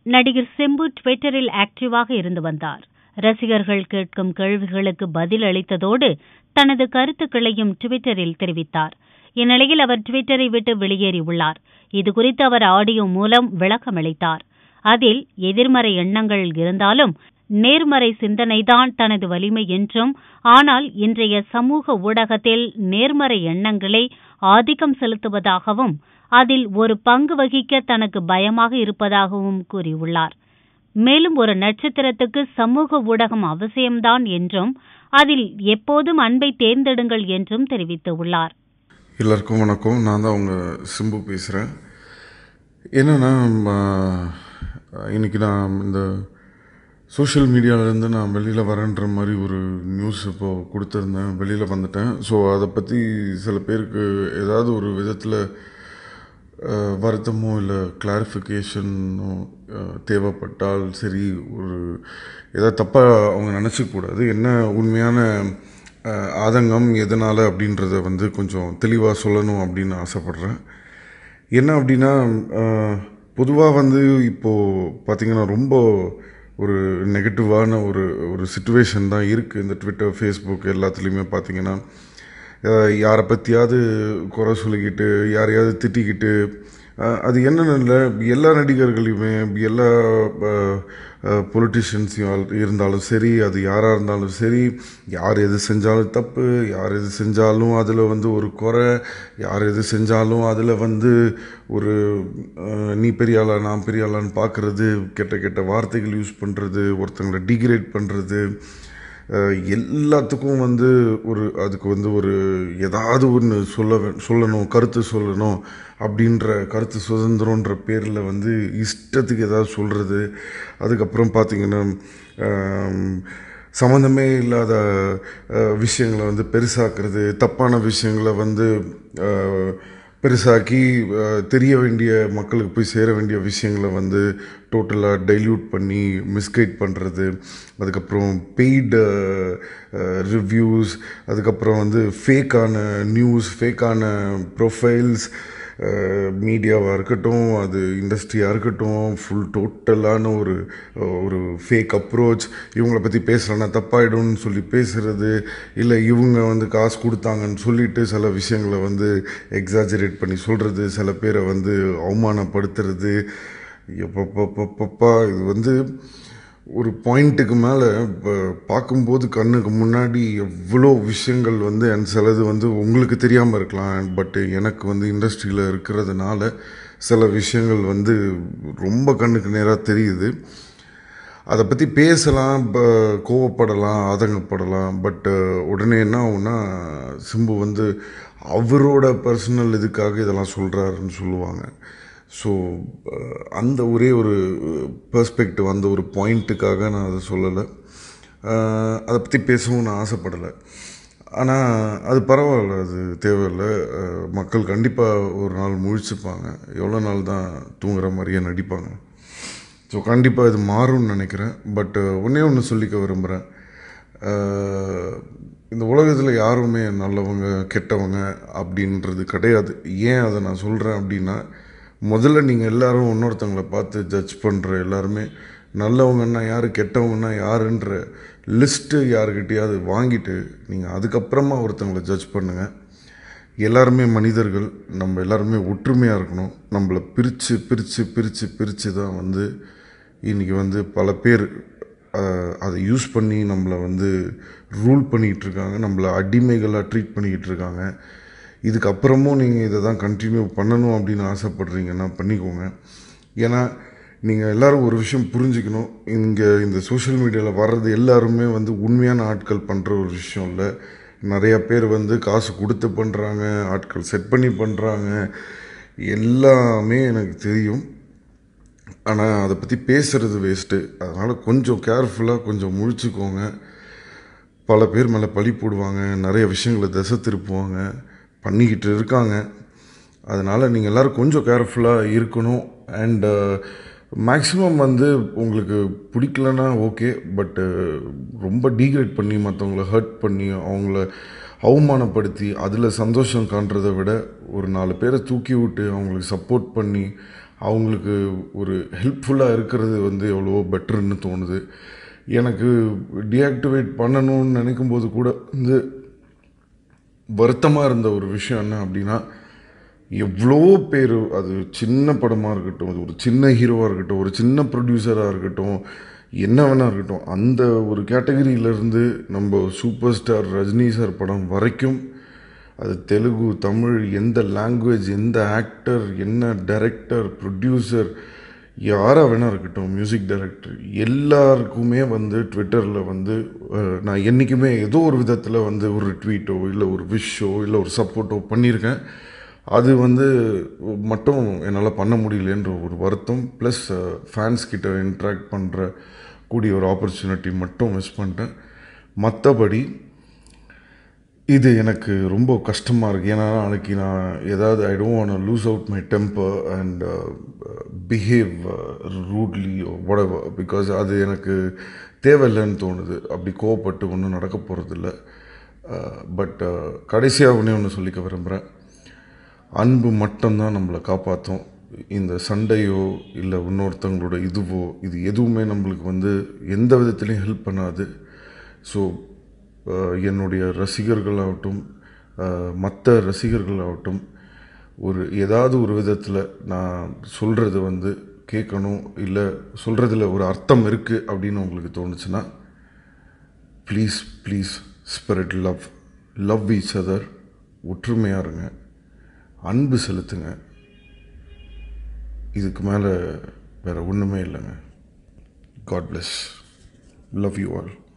நடிகர் செம்பு ட்விட்டரில் ஆக்டிவாக இருந்து வந்தார் ரசிகர்கள் கேட்கும் கேள்விகளுக்கு பதில் அளித்ததோடு தனது கருத்துக்களையும் ட்விட்டரில் தெரிவித்தார் இந்நிலையில் அவர் ட்விட்டரை விட்டு வெளியேறியுள்ளார் இதுகுறித்து அவர் ஆடியோ மூலம் விளக்கமளித்தார் அதில் எதிர்மறை எண்ணங்கள் இருந்தாலும் நேர்மறை சிந்தனைதான் தனது வலிமை என்றும் ஆனால் இன்றைய சமூக ஊடகத்தில் நேர்மறை எண்ணங்களே ஆதிக்கம் செலுத்துவதாகவும் அதில் ஒரு பங்கு வகிக்க தனக்கு பயமாக இருப்பதாகவும் கூறியுள்ளார் மேலும் ஒரு நட்சத்திரத்துக்கு சமூக ஊடகம் அவசியம்தான் என்றும் அதில் எப்போதும் அன்பை தேர்ந்தெடுங்கள் என்றும் தெரிவித்துள்ளார் எல்லாருக்கும் வணக்கம் நான் தான் உங்கள் சிம்பு பேசுகிறேன் என்னென்னா இன்றைக்கி நான் இந்த சோஷியல் மீடியாவிலேருந்து நான் வெளியில் வரேன்ற மாதிரி ஒரு நியூஸ் இப்போது கொடுத்துருந்தேன் வெளியில் வந்துட்டேன் ஸோ அதை பற்றி சில பேருக்கு ஏதாவது ஒரு விதத்தில் வருத்தமோ இல்லை கிளாரிஃபிகேஷனோ தேவைப்பட்டால் சரி ஒரு ஏதாவது தப்பாக அவங்க நினச்சிக்கூடாது என்ன உண்மையான ஆதங்கம் எதனால் அப்படின்றத வந்து கொஞ்சம் தெளிவாக சொல்லணும் அப்படின்னு ஆசைப்பட்றேன் என்ன அப்படின்னா பொதுவாக வந்து இப்போது பார்த்திங்கன்னா ரொம்ப ஒரு நெகட்டிவான ஒரு ஒரு சுச்சுவேஷன் தான் இருக்குது இந்த ட்விட்டர் ஃபேஸ்புக் எல்லாத்துலேயுமே பார்த்திங்கன்னா யாரை பற்றியாவது குறை சொல்லிக்கிட்டு யாரையாவது திட்டிக்கிட்டு அது என்னென்னு இல்லை எல்லா நடிகர்களையுமே எல்லா பொலிட்டிஷியன்ஸையும் இருந்தாலும் சரி அது யாராக இருந்தாலும் சரி யார் எது செஞ்சாலும் தப்பு யார் எது செஞ்சாலும் அதில் வந்து ஒரு குறை யார் எது செஞ்சாலும் அதில் வந்து ஒரு நீ பெரிய ஆளா நான் பெரிய ஆளான்னு பார்க்குறது கெட்ட கெட்ட வார்த்தைகள் யூஸ் பண்ணுறது ஒருத்தங்களை டிகிரேட் பண்ணுறது எல்லாத்துக்கும் வந்து ஒரு அதுக்கு வந்து ஒரு ஏதாவது ஒன்று சொல்ல சொல்லணும் கருத்து சொல்லணும் அப்படின்ற கருத்து சுதந்திரன்ற பேரில் வந்து இஷ்டத்துக்கு ஏதாவது சொல்கிறது அதுக்கப்புறம் பார்த்திங்கன்னா சம்மந்தமே இல்லாத விஷயங்களை வந்து பெருசாக்குறது தப்பான விஷயங்களை வந்து பெருசாக்கி தெரிய வேண்டிய மக்களுக்கு போய் சேர வேண்டிய விஷயங்களை வந்து டோட்டலாக டைல்யூட் பண்ணி மிஸ்கைட் பண்ணுறது அதுக்கப்புறம் பெய்டு ரிவ்யூஸ் அதுக்கப்புறம் வந்து ஃபேக்கான நியூஸ் ஃபேக்கான ப்ரொஃபைல்ஸ் மீடியாவாக இருக்கட்டும் அது இண்டஸ்ட்ரியாக இருக்கட்டும் ஃபுல் டோட்டலான ஒரு ஒரு ஃபேக் அப்ரோச் இவங்களை பற்றி பேசலைன்னா தப்பாயிடும்னு சொல்லி பேசுகிறது இல்லை இவங்க வந்து காசு கொடுத்தாங்கன்னு சொல்லிட்டு சில விஷயங்களை வந்து எக்ஸாஜரேட் பண்ணி சொல்கிறது சில பேரை வந்து அவமானப்படுத்துறது எப்பப்பப்பப்பா இது வந்து ஒரு பாயிண்ட்டுக்கு மேலே இப்போ பார்க்கும்போது கண்ணுக்கு முன்னாடி எவ்வளோ விஷயங்கள் வந்து அண்ட் சிலது வந்து உங்களுக்கு தெரியாமல் இருக்கலாம் பட்டு எனக்கு வந்து இண்டஸ்ட்ரியில் இருக்கிறதுனால சில விஷயங்கள் வந்து ரொம்ப கண்ணுக்கு நேராக தெரியுது அதை பற்றி பேசலாம் கோவப்படலாம் ஆதங்கப்படலாம் பட் உடனே என்ன ஆகும்னா சிம்பு வந்து அவரோட பர்சனல் இதுக்காக இதெல்லாம் சொல்கிறாருன்னு சொல்லுவாங்க ஸோ அந்த ஒரே ஒரு பெர்ஸ்பெக்டிவ் அந்த ஒரு பாயிண்ட்டுக்காக நான் அதை சொல்லலை அதை பற்றி பேசவும் நான் ஆசைப்படலை ஆனால் அது பரவாயில்ல அது தேவையில்லை மக்கள் கண்டிப்பாக ஒரு நாள் முழிச்சுப்பாங்க எவ்வளோ நாள் தான் தூங்குற மாதிரியே நடிப்பாங்க ஸோ கண்டிப்பாக இது மாறும்னு நினைக்கிறேன் பட் ஒன்றே ஒன்று சொல்லிக்க விரும்புகிறேன் இந்த உலகத்தில் யாருமே நல்லவங்க கெட்டவங்க அப்படின்றது கிடையாது ஏன் அதை நான் சொல்கிறேன் அப்படின்னா முதல்ல நீங்கள் எல்லோரும் இன்னொருத்தவங்களை பார்த்து ஜட்ஜ் பண்ணுற எல்லாருமே நல்லவங்கன்னா யார் கெட்டவங்கன்னா யாருன்ற லிஸ்ட்டு யாருக்கிட்டையாவது வாங்கிட்டு நீங்கள் அதுக்கப்புறமா ஒருத்தவங்களை ஜட்ஜ் பண்ணுங்கள் எல்லாருமே மனிதர்கள் நம்ம எல்லாருமே ஒற்றுமையாக இருக்கணும் நம்மளை பிரித்து பிரித்து பிரித்து பிரித்து தான் வந்து இன்றைக்கி வந்து பல பேர் அதை யூஸ் பண்ணி நம்மளை வந்து ரூல் பண்ணிகிட்டு இருக்காங்க நம்மளை அடிமைகளாக ட்ரீட் பண்ணிக்கிட்டு இருக்காங்க இதுக்கப்புறமும் நீங்கள் இதை தான் கண்டினியூ பண்ணணும் அப்படின்னு ஆசைப்படுறீங்கன்னா பண்ணிக்கோங்க ஏன்னா நீங்கள் எல்லோரும் ஒரு விஷயம் புரிஞ்சுக்கணும் இங்கே இந்த சோஷியல் மீடியாவில் வர்றது எல்லாருமே வந்து உண்மையான ஆட்கள் பண்ணுற ஒரு விஷயம் இல்லை நிறையா பேர் வந்து காசு கொடுத்து பண்ணுறாங்க ஆட்கள் செட் பண்ணி பண்ணுறாங்க எல்லாமே எனக்கு தெரியும் ஆனால் அதை பற்றி பேசுகிறது வேஸ்ட்டு அதனால் கொஞ்சம் கேர்ஃபுல்லாக கொஞ்சம் முழிச்சுக்கோங்க பல பேர் மேலே பழி போடுவாங்க நிறைய விஷயங்களை திசை திருப்புவாங்க பண்ணிக்கிட்டு இருக்காங்க அதனால் நீங்கள் எல்லோரும் கொஞ்சம் கேர்ஃபுல்லாக இருக்கணும் அண்டு மேக்ஸிமம் வந்து உங்களுக்கு பிடிக்கலன்னா ஓகே பட்டு ரொம்ப டீக்ரேட் பண்ணி மற்றவங்கள ஹர்ட் பண்ணி அவங்கள அவமானப்படுத்தி அதில் சந்தோஷம் காண்றதை விட ஒரு நாலு பேரை தூக்கி விட்டு அவங்களுக்கு சப்போர்ட் பண்ணி அவங்களுக்கு ஒரு ஹெல்ப்ஃபுல்லாக இருக்கிறது வந்து எவ்வளவோ பெட்டர்னு தோணுது எனக்கு டீஆக்டிவேட் பண்ணணும்னு நினைக்கும் போது கூட வந்து வருத்தமாக இருந்த ஒரு விஷயம் என்ன அப்படின்னா எவ்வளோ பேர் அது சின்ன படமாக இருக்கட்டும் அது ஒரு சின்ன ஹீரோவாக இருக்கட்டும் ஒரு சின்ன ப்ரொடியூசராக இருக்கட்டும் என்ன வேணா இருக்கட்டும் அந்த ஒரு கேட்டகரியிலேருந்து நம்ம சூப்பர் ஸ்டார் ரஜினி சார் படம் வரைக்கும் அது தெலுங்கு தமிழ் எந்த லாங்குவேஜ் எந்த ஆக்டர் என்ன டைரக்டர் ப்ரொடியூசர் யாராக வேணா இருக்கட்டும் மியூசிக் டைரக்டர் எல்லாருக்குமே வந்து ட்விட்டரில் வந்து அஹ், நான் என்றைக்குமே ஏதோ ஒரு விதத்தில் வந்து ஒரு ட்வீட்டோ இல்லை ஒரு விஷோ இல்லை ஒரு சப்போர்ட்டோ பண்ணியிருக்கேன் அது வந்து மட்டும் என்னால் பண்ண முடியலன்ற ஒரு வருத்தம் ப்ளஸ் ஃபேன்ஸ் கிட்ட இன்ட்ராக்ட் பண்ணுற கூடிய ஒரு ஆப்பர்ச்சுனிட்டி மட்டும் மிஸ் பண்ணிட்டேன் மற்றபடி இது எனக்கு ரொம்ப கஷ்டமாக இருக்குது ஏன்னா நாளைக்கு நான் ஏதாவது I don't want loose out my temper and behave rudely whatever because அது எனக்கு தேவையில்லைன்னு தோணுது அப்படி கோவப்பட்டு ஒன்றும் நடக்க போகிறதில்ல பட் கடைசியாக ஒன்றே ஒன்று சொல்லிக்க விரும்புகிறேன் அன்பு மட்டும்தான் நம்மளை காப்பாற்றும் இந்த சண்டையோ இல்லை இன்னொருத்தவங்களோட இதுவோ இது எதுவுமே நம்மளுக்கு வந்து எந்த விதத்துலையும் ஹெல்ப் பண்ணாது ஸோ என்னுடைய ரசிகர்களாகட்டும் மற்ற ரசிகர்களாகட்டும் ஒரு ஏதாவது ஒரு விதத்தில் நான் சொல்கிறது வந்து கேட்கணும் இல்லை சொல்கிறதுல ஒரு அர்த்தம் இருக்குது அப்படின்னு உங்களுக்கு தோணுச்சுன்னா please please spirit love love each other ஒற்றுமையாக இருங்க அன்பு செலுத்துங்க இதுக்கு மேலே வேறு ஒன்றுமே இல்லைங்க God bless love you all